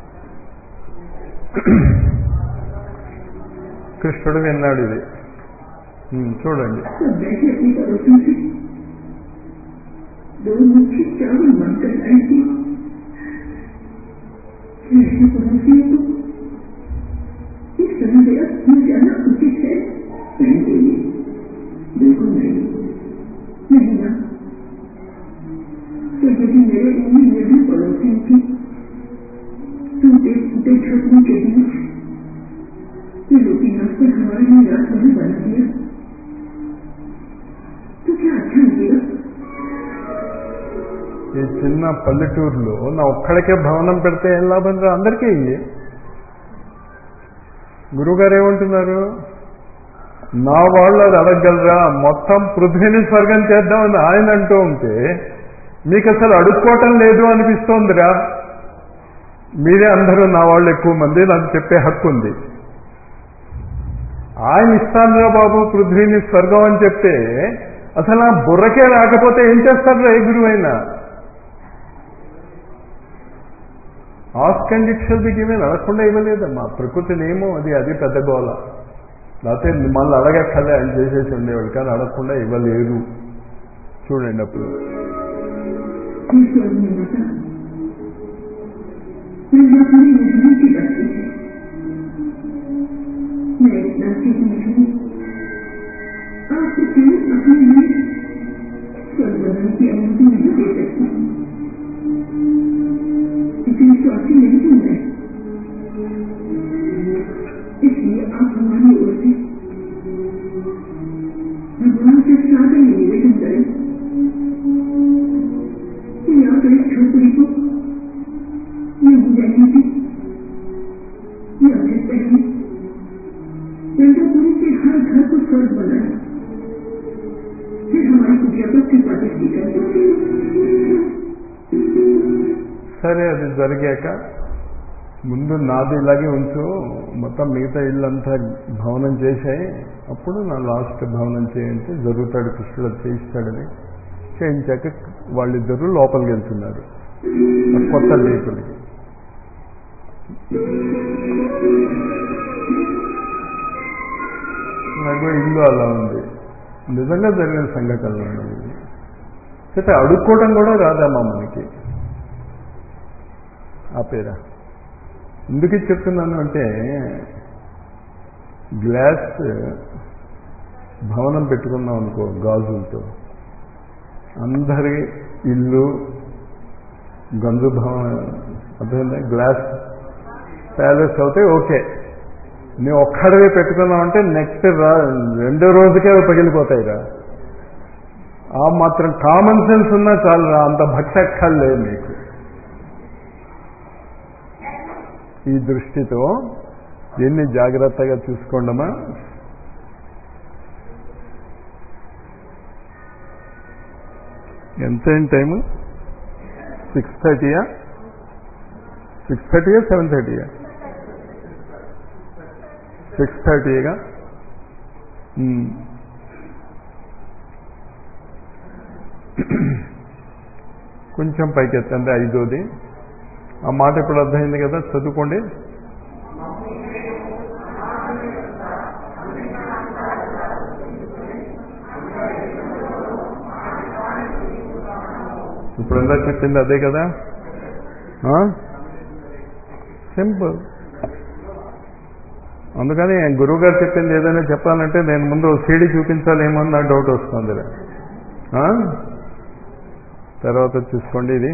[SPEAKER 1] కృష్ణుడు విన్నాడు ఇది ఉమ్, చూడండి
[SPEAKER 3] सब बैठे अपनी पड़ोसन से दो मुट्ठी चावल मांगकर लाई थी ऐसे पड़ोसियों को इस तरह मेरा स्कूल जाना उचित है
[SPEAKER 2] नहीं देवी बिल्कुल नहीं
[SPEAKER 3] नहीं ना तो यदि मेरे उम्मीद में भी पड़ोसियों की उड़ते छुपने के बीच दिलों की नाक पर हमारे लिए रात नहीं बना दिया तो क्या अच्छा लगेगा
[SPEAKER 1] ఈ చిన్న పల్లెటూరులో నా ఒక్కడికే భవనం పెడితే ఏం లాభం రా అందరికీ ఇయ్యి గురువుగారు ఏమంటున్నారు నా వాళ్ళు అది అడగగలరా మొత్తం పృథ్వీని స్వర్గం చేద్దామని ఆయన అంటూ ఉంటే మీకు అసలు అడుక్కోవటం లేదు అనిపిస్తోందిరా మీరే అందరూ నా వాళ్ళు ఎక్కువ మంది నాకు చెప్పే హక్కు ఉంది ఆయన ఇస్తానురా బాబు పృథ్వీని స్వర్గం అని చెప్తే అసలు ఆ బుర్రకే రాకపోతే ఏం చేస్తారా ఏ గురువైనా ask and it shall be given అడగకుండా ఇవ్వలేదమ్మా ప్రకృతి నియమం అది అది పెద్ద గోల లేకపోతే మళ్ళీ అడగక్కలే అని చేసేసి ఉండేవాడు కానీ అడగకుండా ఇవ్వలేదు చూడండి అప్పుడు
[SPEAKER 3] ईश्वर ने बता मैं अपनी नहीं की बच्ची है मैं इतना सीख नहीं आपको केवल अपने लिए स्वर्ग बनाने की अनुमति नहीं दे सकती इतनी स्वार्थी नहीं हूं मैं इसलिए आप हमारी ओर से भगवान से सादर निवेदन करें कि आप एक झोपड़ी को यूं रहने की या फिर पहले चंद्रपुरी के हर घर को स्वर्ग बनाए फिर हमारी पूजा को कृपा दृष्टि करते
[SPEAKER 1] సరే అది జరిగాక ముందు నాది ఇలాగే ఉంచు మొత్తం మిగతా ఇల్లంతా భవనం చేశాయి అప్పుడు నా లాస్ట్ భవనం చేయంటే జరుగుతాడు కృష్ణుడు అది చేయిస్తాడని చేయించాక వాళ్ళిద్దరూ లోపలికి వెళ్తున్నారు ఆ కొత్త లేకులకి నాకు ఇల్లు అలా ఉంది నిజంగా జరిగిన సంఘటనలు ఉన్నాయి ఇవి. అయితే అడుక్కోవటం కూడా రాదమ్మా మనకి ఆ పేర ఎందుకు ఇది చెప్తున్నాను అంటే గ్లాస్ భవనం పెట్టుకున్నాం అనుకో గాజులతో అందరి ఇల్లు గంజు భవనం అర్థమైందా గ్లాస్ ప్యాలెస్ అవుతే ఓకే నువ్వు ఒక్కడవే పెట్టుకున్నావు అంటే నెక్స్ట్ రా రెండో రోజుకే అవి పగిలిపోతాయి రా ఆ మాత్రం కామన్ సెన్స్ ఉన్నా చాలు రా అంత భక్తి లేదు నీకు ఈ దృష్టితో ఎన్ని జాగ్రత్తగా చూసుకోండమా ఎంతైన టైము సిక్స్ థర్టీయా సిక్స్ థర్టీయా సెవెన్ థర్టీయా సిక్స్ థర్టీగా కొంచెం పైకెత్తండి ఐదోది ఆ మాట ఇప్పుడు అర్థమైంది కదా చదువుకోండి ఇప్పుడు ఎలా చెప్పింది అదే కదా సింపుల్ అందుకని గురువు గారు చెప్పింది ఏదైనా చెప్పాలంటే నేను ముందు సీడీ చూపించాలేమో అని నాకు డౌట్ వస్తుంది ఆ? తర్వాత చూసుకోండి ఇది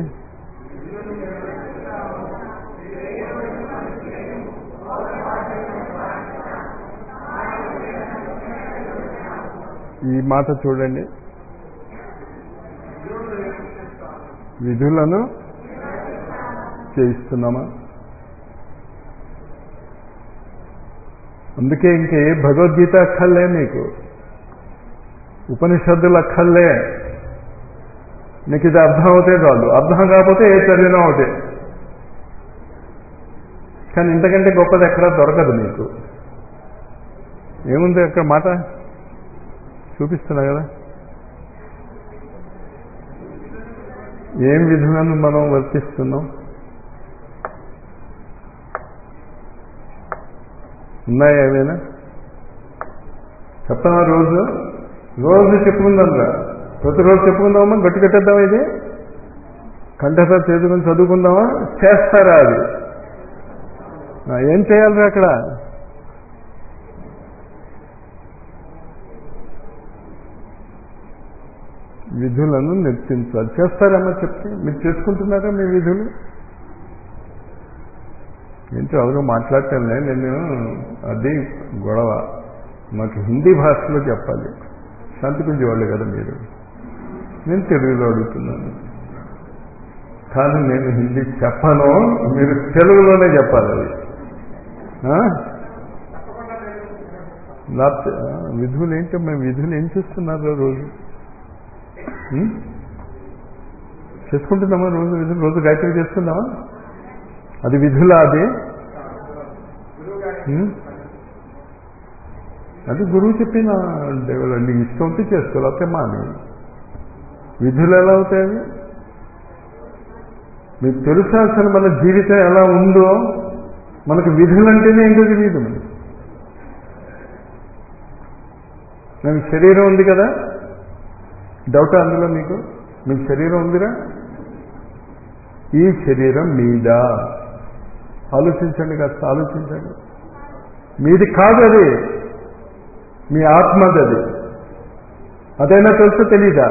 [SPEAKER 1] ఈ మాట చూడండి విధులను చేయిస్తున్నామా అందుకే ఇంకే భగవద్గీత అక్కర్లే మీకు ఉపనిషత్తులు అక్కర్లే మీకు ఇది అర్థం అవుతే చాలు అర్థం కాకపోతే ఏ చదివినా ఒకటే కానీ ఇంతకంటే గొప్పది ఎక్కడా దొరకదు మీకు ఏముంది అక్కడ మాట చూపిస్తున్నా కదా ఏం విధులను మనం వర్తిస్తున్నాం ఉన్నాయా ఏమైనా చెప్తామా రోజు రోజు చెప్పుకుందాంరా ప్రతిరోజు చెప్పుకుందామా గట్టి కట్టేద్దామా ఇది కంఠసా చేసుకుని చదువుకుందామా చేస్తారా అది ఆ, ఏం చేయాలిరా అక్కడ విధులను నిర్తించాలి చేస్తారమ్మా చెప్తే మీరు చేసుకుంటున్నారా మీ విధులు ఏంటో ఎవరు మాట్లాడటంలే నేను అది గొడవ మాకు హిందీ భాషలో చెప్పాలి శాంతికుంజి వాళ్ళు కదా మీరు నేను తెలుగులో అడుగుతున్నాను కానీ నేను హిందీ చెప్పను మీరు తెలుగులోనే చెప్పాలి అది ఆ? లేకపోతే ఆ, విధులు ఏంటో మేము విధులు ఏం చేస్తున్నారు రోజు ఉం? చేసుకుంటున్నామా రోజు విధులు రోజు గాయత్రి చేసుకుందామా అది విధులా అది ఉం? అది గురువు చెప్పిన దేవుడు నీకు ఇష్టం ఉంటే చేసుకో లేకపోతే మాని విధులు ఎలా అవుతాయి అవి? మీకు తెలుసా అసలు మన జీవితం ఎలా ఉందో మనకు విధులు అంటేనే ఏంటో తెలియదు మనకి నాకు శరీరం ఉంది కదా డౌట్ అందులో మీకు మీకు శరీరం ఉందిరా ఈ శరీరం మీద ఆలోచించండి కాస్త ఆలోచించండి మీది కాదు అది మీ ఆత్మది అది అదైనా తెలుసో తెలీదా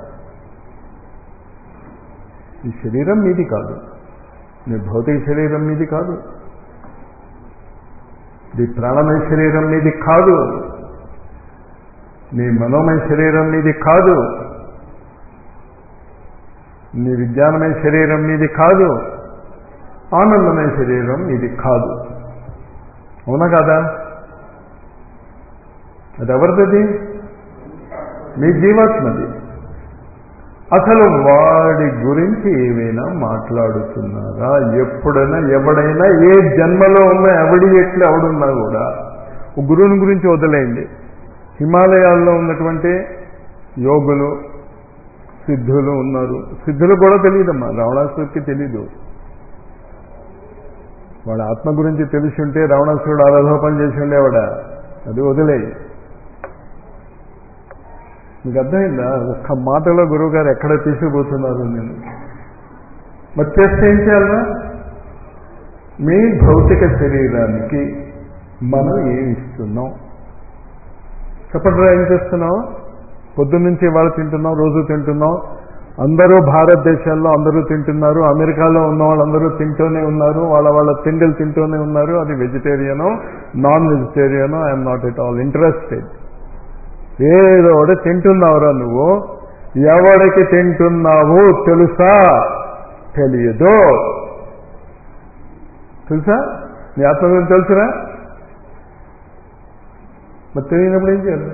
[SPEAKER 1] ఈ శరీరం మీది కాదు మీ భౌతిక శరీరం మీది కాదు నీ ప్రాణమయ శరీరం మీది కాదు నీ మనోమయ శరీరం మీది కాదు నీ విజ్ఞానమయ శరీరం మీది కాదు ఆనందమయ శరీరం మీది కాదు అవునా కాదా అది ఎవరిది మీ జీవాత్మది అసలు వాడి గురించి ఏమైనా మాట్లాడుతున్నారా ఎప్పుడైనా ఎవడైనా ఏ జన్మలో ఉన్న ఎవడి ఎట్లు ఎవడున్నా కూడా ఒక గురువుని గురించి వదిలేయండి హిమాలయాల్లో ఉన్నటువంటి యోగులు సిద్ధులు ఉన్నారు సిద్ధులు కూడా తెలియదమ్మా రావణాసుడికి తెలీదు వాడు ఆత్మ గురించి తెలిసి ఉంటే రావణాసురుడు ఆరాధోపం చేసి ఉండేవాడా అది వదిలేయి మీకు అర్థమైందా ఒక్క మాటలో గురువు గారు ఎక్కడ తీసుకుపోతున్నారు నేను మరి చేస్తే ఏం చేయాలా మీ భౌతిక శరీరానికి మనం ఏమి ఇస్తున్నాం చెప్పండి ఏం చేస్తున్నాం పొద్దున్నుంచి వాళ్ళు తింటున్నాం రోజు తింటున్నాం అందరూ భారతదేశాల్లో అందరూ తింటున్నారు అమెరికాలో ఉన్న వాళ్ళందరూ తింటూనే ఉన్నారు వాళ్ళ వాళ్ళ తిండిలు తింటూనే ఉన్నారు అది వెజిటేరియనో నాన్ వెజిటేరియనో I'm not at all interested ఏదో ఒకటి తింటున్నావురా నువ్వు ఎవడికి తింటున్నావు తెలుసా తెలియదు తెలుసా నీ ఆత్మ గురించి తెలుసురా మరి తెలియనప్పుడు ఏం చేయాలి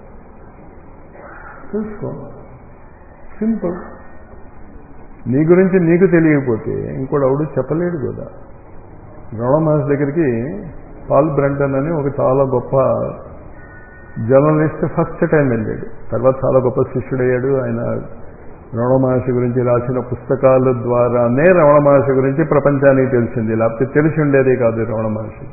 [SPEAKER 1] తెలుసుకో సింపుల్ నీ గురించి నీకు తెలియకపోతే ఇంకోటి ఎవడు చెప్పలేడు కదా రమణ మహర్షి దగ్గరికి పాల్ బ్రంటన్ అని ఒక చాలా గొప్ప జర్నలిస్ట్ ఫస్ట్ టైం వెళ్ళాడు తర్వాత చాలా గొప్ప శిష్యుడయ్యాడు ఆయన రమణ మహర్షి గురించి రాసిన పుస్తకాల ద్వారానే రమణ మహర్షి గురించి ప్రపంచానికి తెలిసింది లేకపోతే తెలిసి ఉండేదే కాదు రమణ మహర్షి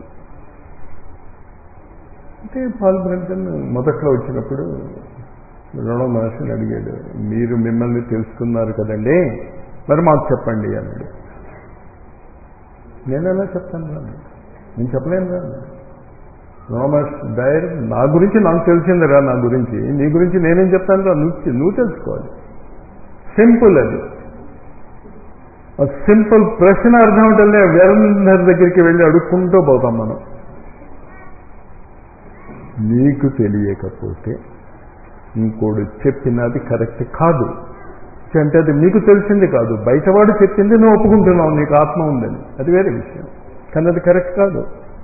[SPEAKER 1] అంటే పాల్ బ్రంటన్ మొదట్లో వచ్చినప్పుడు రమణ మహర్షిని అడిగాడు మీరు మిమ్మల్ని తెలుసుకున్నారు కదండి మరి మాకు చెప్పండి అన్నాడు నేను ఎలా చెప్తాను రా నేను చెప్పలేను రా రోమర్స్ డైర్ నా గురించి నాకు తెలిసిందిరా నా గురించి నీ గురించి నేనేం చెప్తాను రా నువ్వు నువ్వు తెలుసుకోవాలి సింపుల్ అది ఆ సింపుల్ ప్రశ్న అర్థం ఉంటే వీరందరి దగ్గరికి వెళ్ళి అడుక్కుంటూ పోతాం మనం నీకు తెలియకపోతే ఇంకోడు చెప్పినది కరెక్ట్ కాదు అంటే అది నీకు తెలిసింది కాదు బయటవాడు చెప్పింది నువ్వు ఒప్పుకుంటున్నావు నీకు ఆత్మ ఉందని అది వేరే విషయం కానీ అది కరెక్ట్ కాదు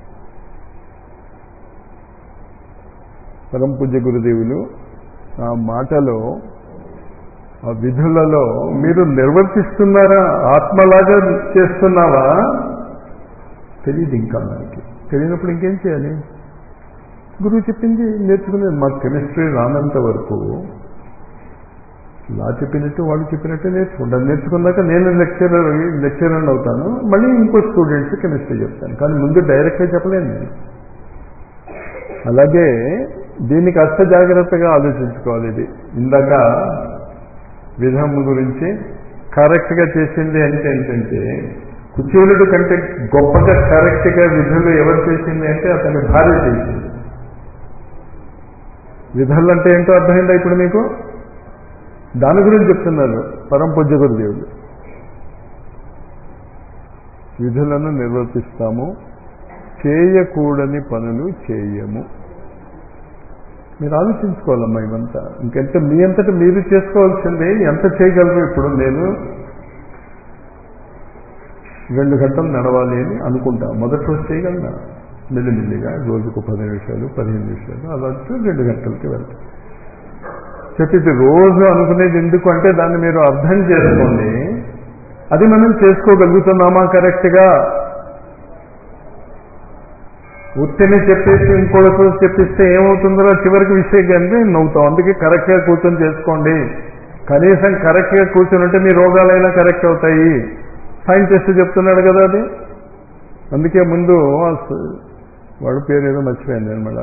[SPEAKER 1] పరమ పూజ్య గురుదేవులు ఆ మాటలో ఆ విధులలో మీరు నిర్వర్తిస్తున్నారా ఆత్మలాగా చేస్తున్నావా తెలియదు ఇంకా మనకి తెలియనప్పుడు ఇంకేం చేయాలి గురువు చెప్పింది నేర్చుకునే మాకు కెమిస్ట్రీ రానంత వరకు లా చెప్పినట్టు వాళ్ళు చెప్పినట్టు నేర్చుకుంటాను నేర్చుకున్నాక నేను లెక్చరర్ లెక్చరర్ అవుతాను మళ్ళీ ఇంకో స్టూడెంట్స్ కెమిస్ట్రీ చెప్తాను కానీ ముందు డైరెక్ట్గా చెప్పలేను నేను అలాగే దీన్ని కాస్త జాగ్రత్తగా ఆలోచించుకోవాలి ఇది ఇందాక విధం గురించి కరెక్ట్గా చేసింది అంటే ఏంటంటే కుచేలుడు కంటే గొప్పగా కరెక్ట్గా విధులు ఎవరు చేసింది అంటే అతని భార్య చేసింది విధులు అంటే ఏంటో అర్థమైందా ఇప్పుడు మీకు దాని గురించి చెప్తున్నారు పరం పూజ్య గురుదేవులు విధులను నిర్వర్తిస్తాము చేయకూడని పనులు చేయము మీరు ఆలోచించుకోవాలమ్మా ఇవంతా ఇంకెంత మీ అంతటా మీరు చేసుకోవాల్సిందే ఎంత చేయగలరు ఇప్పుడు నేను రెండు గంటలు నడవాలి అని అనుకుంటా మొదటి రోజు చేయగలనా మెల్లిమెల్లిగా రోజుకు పది నిమిషాలు పదిహేను నిమిషాలు అలా వచ్చి రెండు గంటలకి వెళ్తాం చెప్పింది రోజు అనుకునేది ఎందుకు అంటే దాన్ని మీరు అర్థం చేసుకోండి అది మనం చేసుకోగలుగుతున్నామా కరెక్ట్గా ఉత్తిని చెప్పేసి ఇంకోటి చెప్పిస్తే ఏమవుతుందో చివరికి విషయం అంటే నవ్వుతాం అందుకే కరెక్ట్గా కూర్చొని చేసుకోండి కనీసం కరెక్ట్గా కూర్చొని ఉంటే మీ రోగాలైనా కరెక్ట్ అవుతాయి సైంటిస్ట్ చెప్తున్నాడు కదా అది అందుకే ముందు ఆ స- వాడు పేరు ఏదో మర్చిపోయింది అనమాట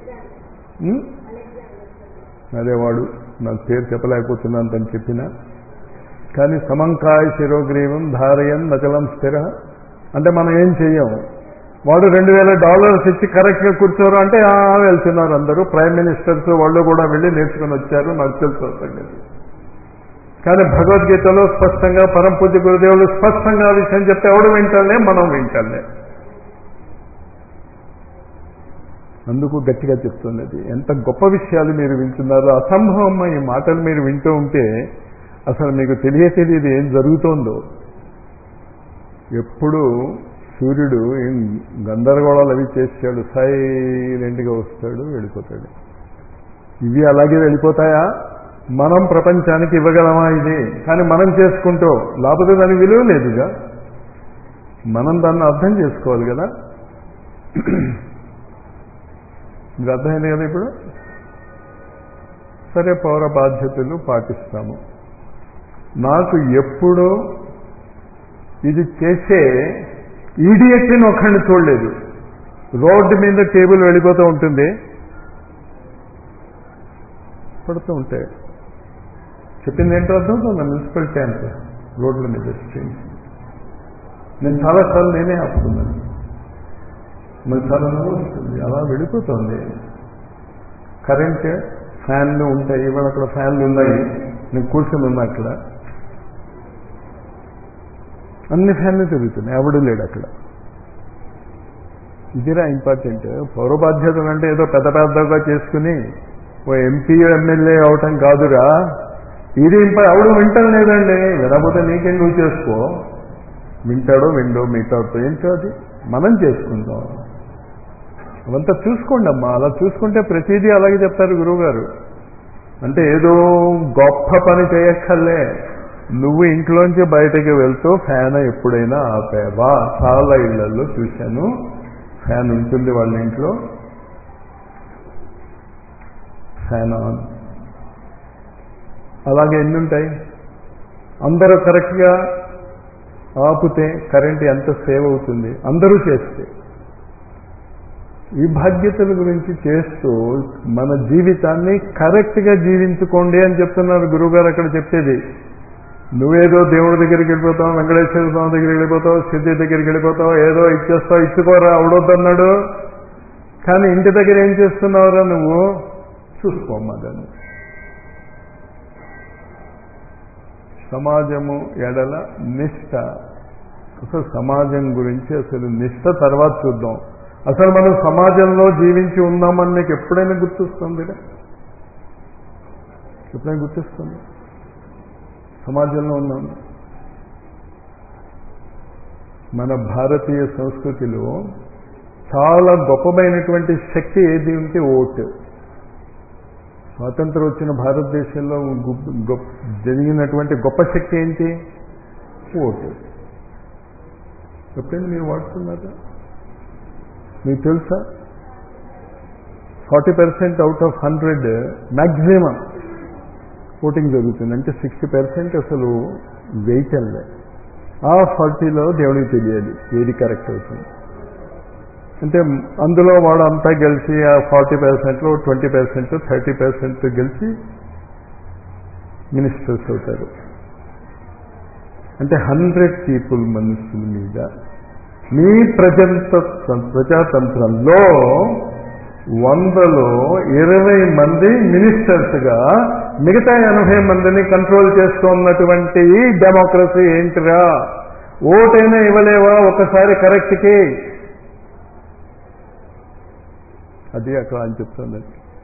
[SPEAKER 1] అదే వాడు నాకు పేరు చెప్పలేకపోతున్నాను తను చెప్పిన కానీ సమంకాయ శిరోగ్రీవం ధారయన్ నచలం స్థిర అంటే మనం ఏం చెయ్యం వాడు రెండు వేల డాలర్స్ ఇచ్చి కరెక్ట్గా కూర్చోరు అంటే ఆ వెళ్తున్నారు అందరూ ప్రైమ్ మినిస్టర్స్ వాళ్ళు కూడా వెళ్ళి నేర్చుకుని వచ్చారు నాకు తెలుసు ఆ సంగతి కానీ భగవద్గీతలో స్పష్టంగా పరమ పూజ్య గురుదేవులు స్పష్టంగా ఆ విషయం చెప్తే ఎవడు వింటాలే మనం వింటాలే అందుకు గట్టిగా చెప్తున్నది ఎంత గొప్ప విషయాలు మీరు వింటున్నారు అసంభవం ఈ మాటలు మీరు వింటూ ఉంటే అసలు మీకు తెలియ తెలియదు ఏం జరుగుతోందో ఎప్పుడు సూర్యుడు ఏం గందరగోళాలు అవి చేసాడు సైలెంట్గా వస్తాడు వెళ్ళిపోతాడు ఇవి అలాగే వెళ్ళిపోతాయా మనం ప్రపంచానికి ఇవ్వగలమా ఇది కానీ మనం చేసుకుంటూ లేకపోతే దానికి విలువ లేదుగా మనం దాన్ని అర్థం చేసుకోవాలి కదా ఇది అర్థమైంది కదా ఇప్పుడు సరే పౌర బాధ్యతలు పాటిస్తాము నాకు ఎప్పుడూ ఇది చేసే ఈడియట్ని ఒక్కడిని చూడలేదు రోడ్డు మీద టేబుల్ వెళ్ళిపోతూ ఉంటుంది పడుతూ ఉంటాయి చెప్పింది ఏంటో అర్థమవుతుందా మున్సిపల్ ట్యాంక్ రోడ్ల మీద స్ట్రీమ్ నేను చాలాసార్లు నేనే ఆపుతున్నాను మరి చాలా నవ్వు వస్తుంది అలా వెళ్ళిపోతుంది కరెంట్ ఫ్యాన్లు ఉంటాయి ఇవాళ అక్కడ ఫ్యాన్లు ఉన్నాయి నేను కూర్చొని ఉన్నా అక్కడ అన్ని ఫ్యాన్లు తిరుగుతున్నాయి ఎవడు లేడు అక్కడ ఇదిరా ఇంపార్టెంట్ పౌర బాధ్యతలు అంటే ఏదో పెద్ద పెద్దగా చేసుకుని ఓ ఎంపీ ఎమ్మెల్యే అవటం కాదురా ఇది ఇంప ఎవడు వింటం లేదండి వినకపోతే నీకేం నువ్వు చేసుకో వింటాడో విండో మిగతాతో ఏంటో అది మనం చేసుకుందాం అవంతా చూసుకోండి అమ్మా అలా చూసుకుంటే ప్రతిదీ అలాగే చెప్తారు గురువుగారు అంటే ఏదో గొప్ప పని చేయక్కర్లే నువ్వు ఇంట్లోంచి బయటకు వెళ్తూ ఫ్యాన్ ఎప్పుడైనా ఆపావా చాలా ఇళ్లలో చూశాను ఫ్యాన్ ఉంటుంది వాళ్ళ ఇంట్లో ఫ్యాన్ ఆన్ అలాగే ఎన్ని ఉంటాయి అందరూ కరెక్ట్గా ఆపితే కరెంట్ ఎంత సేవ్ అవుతుంది అందరూ చేస్తే ఈ బాధ్యతల గురించి చేస్తూ మన జీవితాన్ని కరెక్ట్గా జీవించుకోండి అని చెప్తున్నారు గురువుగారు అక్కడ చెప్పేది నువ్వేదో దేవుడి దగ్గరికి వెళ్ళిపోతావు వెంకటేశ్వర స్వామి దగ్గరికి వెళ్ళిపోతావు సిద్ధి దగ్గరికి వెళ్ళిపోతావు ఏదో ఇచ్చేస్తావు ఇచ్చుకోరా అవడొద్దన్నాడు కానీ ఇంటి దగ్గర ఏం చేస్తున్నావురా నువ్వు చూసుకోమ్మా దాన్ని సమాజము ఎడల నిష్ట అసలు సమాజం గురించి అసలు నిష్ట తర్వాత చూద్దాం అసలు మనం సమాజంలో జీవించి ఉన్నామని నీకు ఎప్పుడైనా గుర్తొస్తుంది ఎప్పుడైనా గుర్తొస్తుంది సమాజంలో ఉన్నాం మన భారతీయ సంస్కృతిలో చాలా గొప్పమైనటువంటి శక్తి ఏది ఉంటే ఓటు స్వాతంత్రం వచ్చిన భారతదేశంలో గు- గొప్ప జరిగినటువంటి గొప్ప శక్తి ఏంటి ఓటు ఎప్పుడైనా మీరు వాడుతున్నారా మీకు తెలుసా forty percent out of hundred maximum voting జరుగుతుంది అంటే సిక్స్టీ పర్సెంట్ అసలు వెయిటల్లే ఆ ఫార్టీలో దేవుడికి తెలియాలి ఏది కరెక్ట్ అవుతుంది అంటే అందులో వాడు అంతా గెలిచి ఆ ఫార్టీ పర్సెంట్లో ట్వంటీ పర్సెంట్ థర్టీ పర్సెంట్ గెలిచి మినిస్టర్స్ అవుతారు అంటే హండ్రెడ్ పీపుల్ మనుషుల మీద మీ ప్రజంత ప్రజాతంత్రంలో వందలో ఇరవై మంది మినిస్టర్స్గా మిగతా ఎనభై మందిని కంట్రోల్ చేస్తున్నటువంటి ఈ డెమోక్రసీ ఏంటిరా ఓటైనా ఇవ్వలేవా ఒకసారి కరెక్ట్కి అది అక్కడ అని చెప్తుంది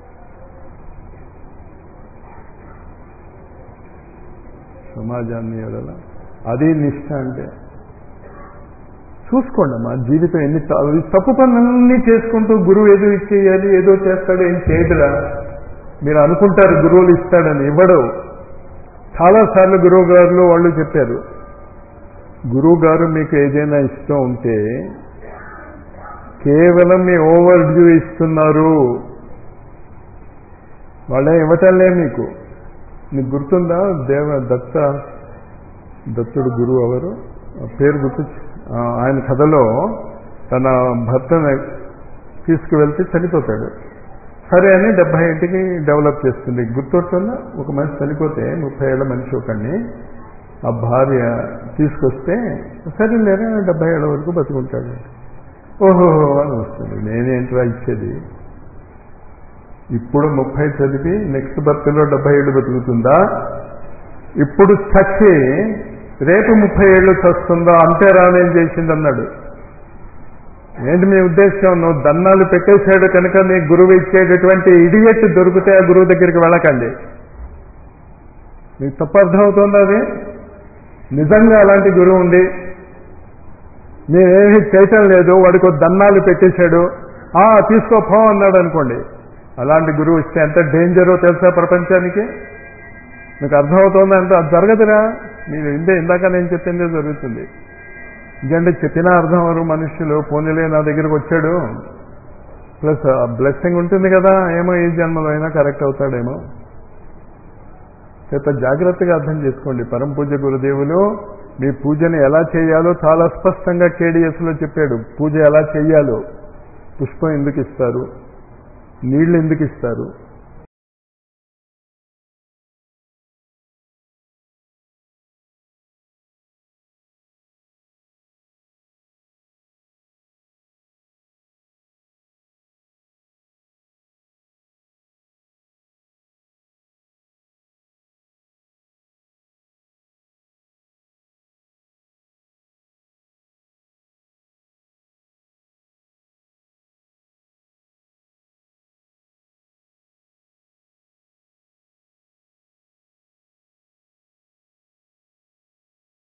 [SPEAKER 1] సమాజాన్ని ఎడల అది నిష్ట అంటే చూసుకోండి అమ్మా జీవితం ఎన్ని త- ఈ తప్పు పనులన్నీ చేసుకుంటూ గురువు ఏదో ఇచ్చేయాలి ఏదో చేస్తాడు ఏం చేయదురా మీరు అనుకుంటారు గురువులు ఇస్తాడని ఇవ్వడు చాలాసార్లు గురువు గారులు వాళ్ళు చెప్పారు గురువు గారు మీకు ఏదైనా ఇష్టం ఉంటే కేవలం మీ ఓవర్ డ్యూ ఇస్తున్నారు వాళ్ళే ఇవ్వటంలే మీకు నీకు గుర్తుందా దేవ దత్త దత్తుడు గురువు ఎవరు ఆ పేరు గుర్తు ఆ, ఆయన కథలో తన భర్తను తీసుకువెళ్తే చనిపోతాడు సరే అని డెబ్బై ఇంటికి డెవలప్ చేస్తుంది గుర్తొస్తుందా ఒక మనిషి చనిపోతే ముప్పై ఏళ్ళ మనిషి ఒకడిని ఆ భార్య తీసుకొస్తే సరే లేదా డెబ్బై ఏళ్ళ వరకు బతుకుంటాడు ఓహో అని వస్తుంది నేనేంట్రా ఇచ్చేది ఇప్పుడు ముప్పై చదివి నెక్స్ట్ బర్త్లో డెబ్బై ఏళ్ళు బతుకుతుందా ఇప్పుడు చచ్చి రేపు ముప్పై ఏళ్ళు చస్తుందా అంతే రానేం చేసింది అన్నాడు ఏంటి మీ ఉద్దేశం నువ్వు దన్నాలు పెట్టేశాడు కనుక నీ గురువు ఇచ్చేటటువంటి ఇడియట్ దొరికితే ఆ గురువు దగ్గరికి వెళ్ళకండి మీకు తప్పు అర్థమవుతుందా అది నిజంగా అలాంటి గురువు ఉండి నేనేమి చేయటం లేదు వాడికి ఒక దన్నాలు పెట్టేశాడు ఆ తీసుకో పో అన్నాడు అనుకోండి అలాంటి గురువు ఇస్తే ఎంత డేంజరో తెలుసా ప్రపంచానికి మీకు అర్థమవుతుందా అంటే అది జరగదురా మీరు ఇందే ఇందాక నేను చెప్పిందే జరుగుతుంది ఎందుకంటే చెప్పినా అర్థం అవరు మనుషులు పోనీలే నా దగ్గరికి వచ్చాడు ప్లస్ బ్లెస్సింగ్ ఉంటుంది కదా ఏమో ఈ జన్మలో అయినా కరెక్ట్ అవుతాడేమో చేత జాగ్రత్తగా అర్థం చేసుకోండి పరమ పూజ గురుదేవులు మీ పూజను ఎలా చేయాలో చాలా స్పష్టంగా KDS లో చెప్పాడు పూజ ఎలా చేయాలో పుష్పం ఎందుకు ఇస్తారు నీళ్లు ఎందుకు ఇస్తారు